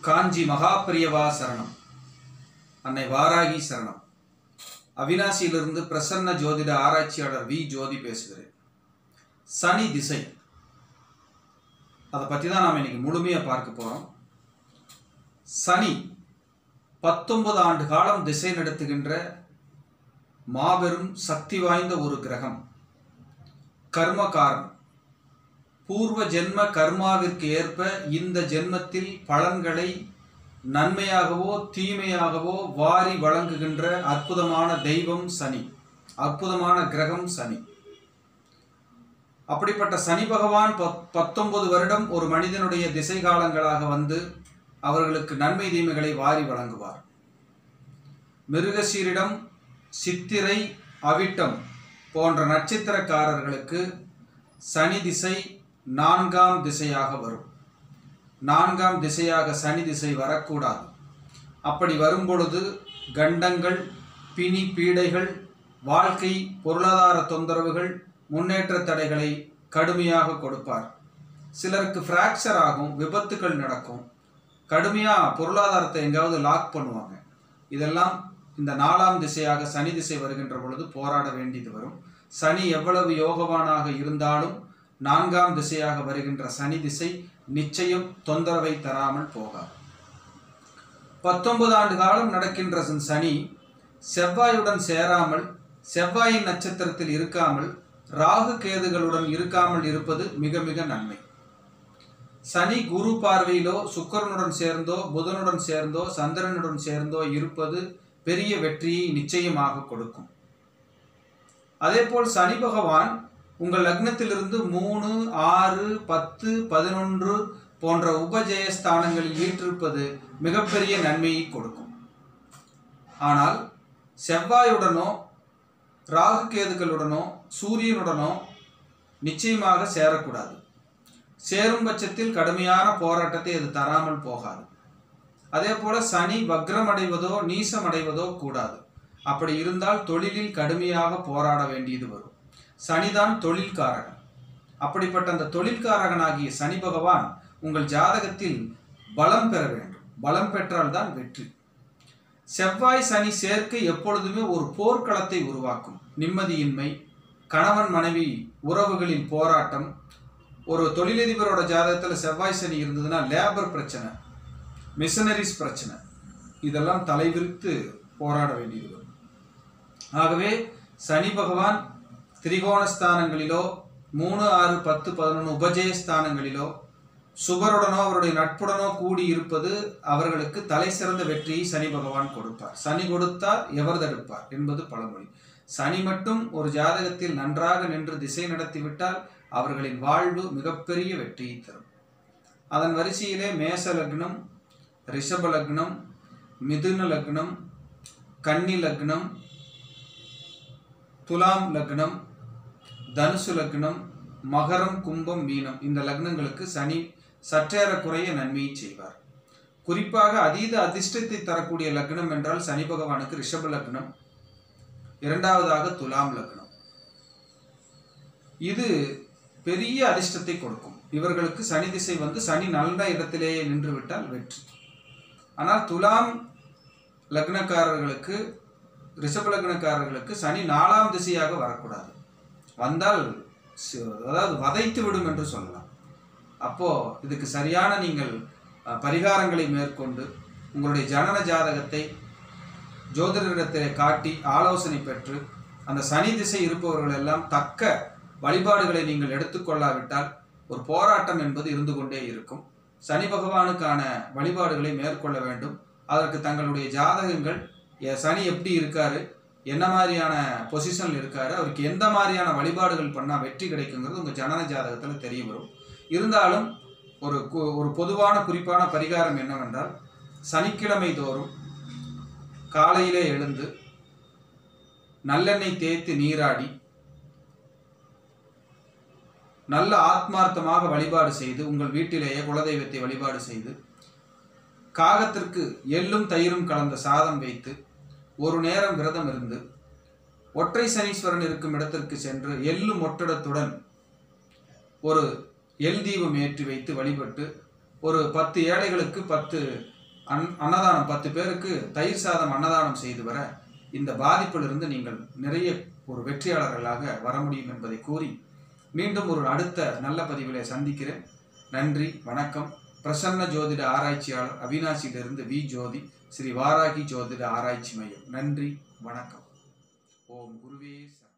காஞ்சி மகாபிரியவா சரணம் அன்னை வாராகி சரணம் அவினாசியிலிருந்து பிரசன்ன ஜோதிட ஆராய்ச்சியாளர் வி ஜோதி பேசுகிறேன் சனி திசை அதை பற்றி தான் நாம் இன்னைக்கு முழுமையாக பார்க்க போகிறோம் சனி பத்தொன்பது ஆண்டு காலம் திசை நடத்துகின்ற மாபெரும் சக்தி வாய்ந்த ஒரு கிரகம் கர்மகாரன் பூர்வ ஜென்ம கர்மாவிற்கு ஏற்ப இந்த ஜென்மத்தில் பலன்களை நன்மையாகவோ தீமையாகவோ வாரி வழங்குகின்ற அற்புதமான தெய்வம் சனி அற்புதமான கிரகம் சனி அப்படிப்பட்ட சனி பகவான் பத் பத்தொன்பது வருடம் ஒரு மனிதனுடைய திசை காலங்களாக வந்து அவர்களுக்கு நன்மை தீமைகளை வாரி வழங்குவார் மிருகசீரிடம் சித்திரை அவிட்டம் போன்ற நட்சத்திரக்காரர்களுக்கு சனி திசை நான்காம் திசையாக வரும் நான்காம் திசையாக சனி திசை வரக்கூடாது அப்படி வரும்பொழுது கண்டங்கள் பிணி பீடைகள் வாழ்க்கை பொருளாதார தொந்தரவுகள் முன்னேற்ற தடைகளை கடுமையாக கொடுப்பார் சிலருக்கு ஃப்ராக்சர் ஆகும் விபத்துக்கள் நடக்கும் கடுமையாக பொருளாதாரத்தை எங்காவது லாக் பண்ணுவாங்க இதெல்லாம் இந்த நாலாம் திசையாக சனி திசை வருகின்ற பொழுது போராட வேண்டியது வரும் சனி எவ்வளவு யோகவானாக இருந்தாலும் நான்காம் திசையாக வருகின்ற சனி திசை நிச்சயம் தொந்தரவை தராமல் போகாது பத்தொன்பது ஆண்டு காலம் நடக்கின்ற சனி செவ்வாயுடன் சேராமல் செவ்வாயின் நட்சத்திரத்தில் இருக்காமல் ராகு கேதுகளுடன் இருக்காமல் இருப்பது மிக மிக நன்மை சனி குரு பார்வையிலோ சுக்கரனுடன் சேர்ந்தோ புதனுடன் சேர்ந்தோ சந்திரனுடன் சேர்ந்தோ இருப்பது பெரிய வெற்றியை நிச்சயமாக கொடுக்கும் அதேபோல் சனி பகவான் உங்கள் லக்னத்திலிருந்து மூணு ஆறு பத்து பதினொன்று போன்ற உபஜயஸ்தானங்களில் வீற்றிருப்பது மிகப்பெரிய நன்மையை கொடுக்கும் ஆனால் செவ்வாயுடனோ ராகு கேதுகளுடனோ சூரியனுடனோ நிச்சயமாக சேரக்கூடாது சேரும் பட்சத்தில் கடுமையான போராட்டத்தை அது தராமல் போகாது அதே போல சனி வக்ரம் அடைவதோ நீசம் அடைவதோ கூடாது அப்படி இருந்தால் தொழிலில் கடுமையாக போராட வேண்டியது வரும் சனிதான் தொழில்காரகன் அப்படிப்பட்ட அந்த தொழில்காரகனாகிய சனி பகவான் உங்கள் ஜாதகத்தில் பலம் பெற வேண்டும் பலம் பெற்றால் தான் வெற்றி செவ்வாய் சனி சேர்க்கை எப்பொழுதுமே ஒரு போர்க்களத்தை உருவாக்கும் நிம்மதியின்மை கணவன் மனைவி உறவுகளில் போராட்டம் ஒரு தொழிலதிபரோட ஜாதகத்தில் செவ்வாய் சனி இருந்ததுன்னா லேபர் பிரச்சனை மிஷனரிஸ் பிரச்சனை இதெல்லாம் தலைவிரித்து போராட வேண்டியது வரும் ஆகவே சனி பகவான் திரிகோணஸ்தானங்களிலோ மூணு ஆறு பத்து பதினொன்று உபஜயஸ்தானங்களிலோ சுபருடனோ அவருடைய நட்புடனோ கூடி இருப்பது அவர்களுக்கு தலை சிறந்த வெற்றியை சனி பகவான் கொடுப்பார் சனி கொடுத்தால் எவர் தடுப்பார் என்பது பழமொழி சனி மட்டும் ஒரு ஜாதகத்தில் நன்றாக நின்று திசை நடத்திவிட்டால் அவர்களின் வாழ்வு மிகப்பெரிய வெற்றியை தரும் அதன் வரிசையிலே மேச லக்னம் ரிஷப லக்னம் மிதுன லக்னம் கன்னி லக்னம் துலாம் லக்னம் தனுசு லக்னம் மகரம் கும்பம் மீனம் இந்த லக்னங்களுக்கு சனி சற்றேறக்குறைய நன்மையை செய்வார் குறிப்பாக அதீத அதிர்ஷ்டத்தை தரக்கூடிய லக்னம் என்றால் சனி பகவானுக்கு ரிஷப லக்னம் இரண்டாவதாக துலாம் லக்னம் இது பெரிய அதிர்ஷ்டத்தை கொடுக்கும் இவர்களுக்கு சனி திசை வந்து சனி நல்ல இடத்திலேயே நின்று விட்டால் வெற்றி ஆனால் துலாம் லக்னக்காரர்களுக்கு ரிஷப லக்னக்காரர்களுக்கு சனி நாலாம் திசையாக வரக்கூடாது வந்தால் அதாவது வதைத்து விடும் என்று சொல்லலாம் அப்போ இதுக்கு சரியான நீங்கள் பரிகாரங்களை மேற்கொண்டு உங்களுடைய ஜனன ஜாதகத்தை ஜோதிடரிடத்திலே காட்டி ஆலோசனை பெற்று அந்த சனி திசை இருப்பவர்கள் எல்லாம் தக்க வழிபாடுகளை நீங்கள் எடுத்துக்கொள்ளாவிட்டால் ஒரு போராட்டம் என்பது இருந்து கொண்டே இருக்கும் சனி பகவானுக்கான வழிபாடுகளை மேற்கொள்ள வேண்டும் அதற்கு தங்களுடைய ஜாதகங்கள் சனி எப்படி இருக்காரு என்ன மாதிரியான பொசிஷனில் இருக்காரு அவருக்கு எந்த மாதிரியான வழிபாடுகள் பண்ணால் வெற்றி கிடைக்குங்கிறது உங்கள் ஜனன ஜாதகத்தில் தெரிய வரும் இருந்தாலும் ஒரு ஒரு பொதுவான குறிப்பான பரிகாரம் என்னவென்றால் சனிக்கிழமை தோறும் காலையிலே எழுந்து நல்லெண்ணெய் தேய்த்து நீராடி நல்ல ஆத்மார்த்தமாக வழிபாடு செய்து உங்கள் வீட்டிலேயே குலதெய்வத்தை வழிபாடு செய்து காகத்திற்கு எள்ளும் தயிரும் கலந்த சாதம் வைத்து ஒரு நேரம் விரதம் இருந்து ஒற்றை சனீஸ்வரன் இருக்கும் இடத்திற்கு சென்று எள்ளு மொட்டடத்துடன் ஒரு எல் தீபம் ஏற்றி வைத்து வழிபட்டு ஒரு பத்து ஏழைகளுக்கு பத்து அன் அன்னதானம் பத்து பேருக்கு தயிர் சாதம் அன்னதானம் செய்து வர இந்த பாதிப்பிலிருந்து நீங்கள் நிறைய ஒரு வெற்றியாளர்களாக வர முடியும் என்பதை கூறி மீண்டும் ஒரு அடுத்த நல்ல பதிவிலே சந்திக்கிறேன் நன்றி வணக்கம் பிரசன்ன ஜோதிட ஆராய்ச்சியாளர் அவினாசியிலிருந்து வி ஜோதி ஸ்ரீ வாராகி ஜோதிட ஆராய்ச்சி மையம் நன்றி வணக்கம் ஓம் குருவே சரணம்